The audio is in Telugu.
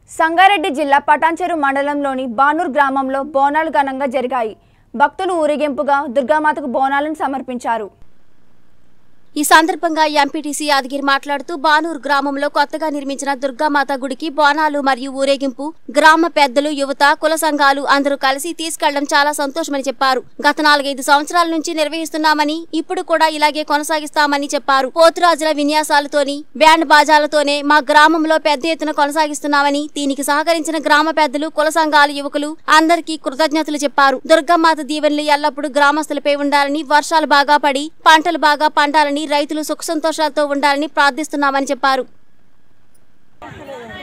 సంగారెడ్డి జిల్లా పటాన్చెరు మండలంలోని బానూర్ గ్రామంలో బోనాలు ఘనంగా జరిగాయి భక్తులు ఊరేగింపుగా దుర్గామాతకు బోనాలను సమర్పించారు ఈ సందర్భంగా ఎంపీటీసీ యాదగిరి మాట్లాడుతూ బానూరు గ్రామంలో కొత్తగా నిర్మించిన దుర్గామాత గుడికి బోనాలు మరియు ఊరేగింపు గ్రామ పెద్దలు యువత కుల సంఘాలు అందరూ కలిసి తీసుకెళ్లడం చాలా సంతోషమని చెప్పారు గత నాలుగైదు సంవత్సరాల నుంచి నిర్వహిస్తున్నామని ఇప్పుడు కూడా ఇలాగే కొనసాగిస్తామని చెప్పారు పోతురాజుల విన్యాసాలతోని బ్యాండ్ బాజాలతోనే మా గ్రామంలో పెద్ద ఎత్తున కొనసాగిస్తున్నామని దీనికి సహకరించిన గ్రామ పెద్దలు కుల సంఘాల యువకులు అందరికీ కృతజ్ఞతలు చెప్పారు దుర్గమ్మాత దీవెనలు ఎల్లప్పుడూ గ్రామస్తులపై ఉండాలని వర్షాలు బాగా పడి పంటలు బాగా పండాలని రైతులు సుఖ సంతోషాలతో ఉండాలని ప్రార్థిస్తున్నామని చెప్పారు